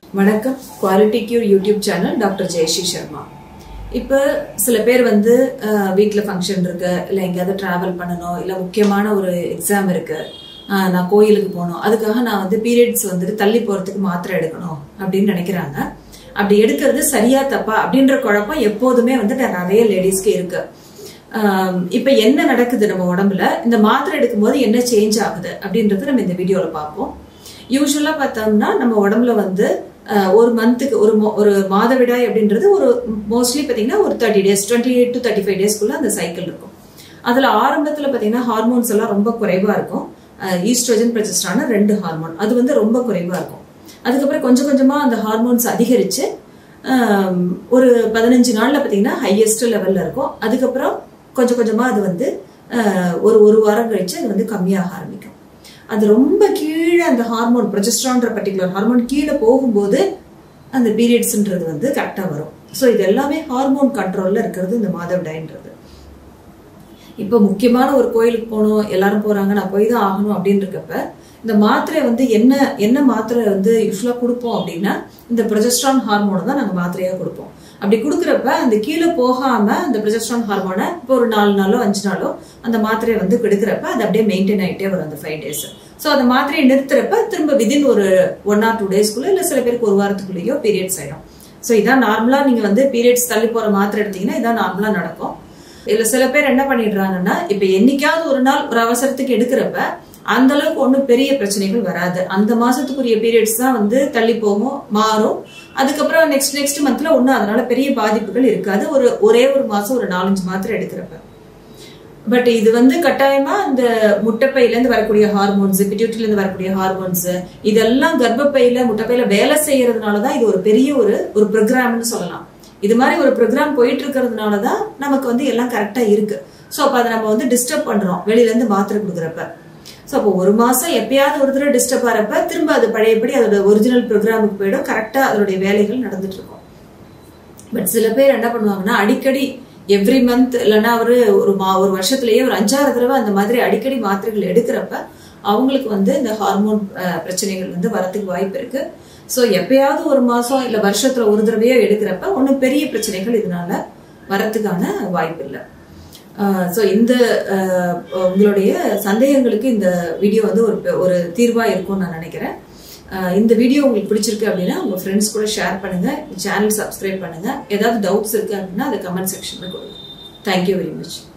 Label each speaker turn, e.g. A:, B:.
A: வணக்கம் quality cure YouTube channel doctor Jayashree Sharma இப்போ சில பேர் வந்து வீட்டில் ஃபங்க்ஷன் இருக்கு இல்லை எங்கேயாவது ட்ராவல் பண்ணணும் இல்லை முக்கியமான ஒரு எக்ஸாம் இருக்கு அஹ், நான் கோயிலுக்கு போகணும் அதுக்காக நான் வந்து பீரியட்ஸ் வந்துட்டு தள்ளி போகிறதுக்கு மாத்திரை எடுக்கணும் அப்படின்னு நினைக்கிறாங்க அப்படி எடுக்கிறது சரியா தப்பா அப்படின்ற குழப்பம் எப்போதுமே வந்து நிறைய லேடிஸ்க்கு இருக்கு ஆம், இப்ப என்ன நடக்குது நம்ம உடம்புல இந்த மாத்திரை எடுக்கும்போது என்ன சேஞ்ச் ஆகுது அப்படின்றத நம்ம இந்த வீடியோல பார்ப்போம் யூஸ்வலா பார்த்தோம்னா நம்ம உடம்புல வந்து அஹ், ஒரு மந்த்துக்கு ஒரு மொ- ஒரு மாதவிடாய் அப்படின்றது ஒரு மோஸ்ட்லி பாத்தீங்கன்னா ஒரு thirty days twenty eight to thirty five டேஸ்க்குள்ள அந்த சைக்கிள் இருக்கும் அதுல ஆரம்பத்துல பாத்தீங்கன்னா ஹார்மோன்ஸ் எல்லாம் ரொம்ப குறைவா இருக்கும் ஈஸ்ட்ரோஜன் பிரச்சஸ்டான ரெண்டு ஹார்மோன் அது வந்து ரொம்ப குறைவா இருக்கும் அதுக்கப்புறம் கொஞ்சம் கொஞ்சமா அந்த ஹார்மோன்ஸ் அதிகரிச்சு ஆம், ஒரு பதினஞ்சு நாள்ல பாத்தீங்கன்னா ஹையஸ்ட் லெவல்ல இருக்கும் அதுக்கப்புறம் கொஞ்சம் கொஞ்சமா அது வந்து ஆஹ், ஒரு ஒரு வாரம் கழிச்சு அது வந்து கம்மியாக ஆரம்பிக்கும் அது ரொம்ப கீழே அந்த ஹார்மோன் ப்ரொஜெஸ்ட்ரான்ற பர்டிகுலர் ஹார்மோன் கீழே போகும்போது அந்த பீரியட்ஸ்ன்றது வந்து கரெக்டா வரும் ஸோ இது எல்லாமே ஹார்மோன் கண்ட்ரோல்ல இருக்கிறது இந்த மாதவிடாயின்றது இப்போ முக்கியமான ஒரு கோயிலுக்கு போகணும் எல்லாரும் போறாங்க நான் போய் தான் ஆகணும் அப்படின்னு இருக்கப்ப இந்த மாத்திரை வந்து என்ன என்ன மாத்திரை வந்து யூஸ்வலா கொடுப்போம் அப்படின்னா இந்த ப்ரொஜெஸ்ட்ரான் ஹார்மோனை தான் நாங்க மாத்திரையா கொடுப்போம் அப்படி கொடுக்குறப்ப அந்த கீழே போகாம அந்த ப்ரொஜெஸ்ட்ரான் ஹார்மோனை இப்போ ஒரு நாலு நாளோ அஞ்சு நாளோ அந்த மாத்திரையை வந்து எடுக்கிறப்ப அது அப்படியே மெயின்டைன் ஆயிட்டே வரும் அந்த ஃபைவ் டேஸ் ஸோ அந்த மாத்திரையை நிறுத்துறப்ப திரும்ப விதின் ஒரு ஒன் ஆர் டூ டேஸ்க்குள்ள இல்லை சில பேருக்கு ஒரு வாரத்துக்குள்ளேயோ பீரியட்ஸ் ஆயிடும் ஸோ இதான் நார்மலா நீங்க வந்து பீரியட்ஸ் தள்ளி போற மாத்திரை எடுத்தீங்கன்னா இதான் நார்மலா நடக்கும் இதுல சில பேர் என்ன பண்ணிடுறாங்கன்னா இப்ப என்னைக்காவது ஒரு நாள் ஒரு அவசரத்துக்கு எடுக்கிறப்ப அந்த அளவுக்கு ஒன்றும் பெரிய பிரச்சனைகள் வராது அந்த மாசத்துக்குரிய பீரியட்ஸ் தான் வந்து தள்ளி போகும் மாறும் அதுக்கப்புறம் நெக்ஸ்ட் நெக்ஸ்ட் மந்த்ல ஒன்றும் அதனால பெரிய பாதிப்புகள் இருக்காது ஒரு ஒரே ஒரு மாசம் ஒரு நாலஞ்சு மாத்திரை எடுக்கிறப்ப பட் இது வந்து கட்டாயமா இந்த முட்டைப்பையில இருந்து வரக்கூடிய ஹார்மோன்ஸ் பிட்யூட்டில இருந்து வரக்கூடிய ஹார்மோன்ஸ் இதெல்லாம் கர்ப்பப்பையில முட்டைப்பையில வேலை செய்யறதுனாலதான் இது ஒரு பெரிய ஒரு ஒரு ப்ரோக்ராம்னு சொல்லலாம் இது மாதிரி ஒரு ப்ரோக்ராம் போயிட்டு இருக்கிறதுனால தான் நமக்கு வந்து எல்லாம் கரெக்டா இருக்கு ஸோ அப்போ அதை நம்ம வந்து டிஸ்டர்ப் பண்றோம் வெளியில இருந்து மாத்திரை கொடுக்குறப்ப ஸோ அப்போ ஒரு மாசம் எப்பயாவது ஒரு தடவை டிஸ்டர்ப் ஆகிறப்ப திரும்ப அது பழையபடி அதோட ஒரிஜினல் ப்ரோக்ராமுக்கு போயிடும் கரெக்டா அதோடைய வேலைகள் நடந்துட்டு இருக்கும் பட் சில பேர் என்ன பண்ணுவாங்கன்னா அடிக்கடி எவ்ரி மந்த் இல்லைன்னா ஒரு ஒரு மா ஒரு வருஷத்துலயே ஒரு அஞ்சாறு தடவை அந்த மாதிரி அடிக்கடி மாத்திரைகள் எடுக்கிறப்ப அவங்களுக்கு வந்து இந்த ஹார்மோன் பிரச்சனைகள் வந்து வரதுக்கு வாய்ப்பு இருக்கு ஸோ எப்பயாவது ஒரு மாசம் இல்ல வருஷத்துல ஒரு தடவையோ எடுக்கிறப்ப ஒன்றும் பெரிய பிரச்சனைகள் இதனால வரத்துக்கான வாய்ப்பு இல்லை ஸோ இந்த அஹ், உங்களுடைய சந்தேகங்களுக்கு இந்த வீடியோ வந்து ஒரு பெ- ஒரு தீர்வா இருக்கும்னு நான் நினைக்கிறேன் அஹ், இந்த வீடியோ உங்களுக்கு பிடிச்சிருக்கு அப்படின்னா உங்க ஃப்ரெண்ட்ஸ் கூட ஷேர் பண்ணுங்க சேனல் சப்ஸ்கிரைப் பண்ணுங்க ஏதாவது டவுட்ஸ் இருக்கு அப்படின்னா அதை கமெண்ட் செக்ஷன்ல கொடுங்க தேங்க்யூ வெரி மச்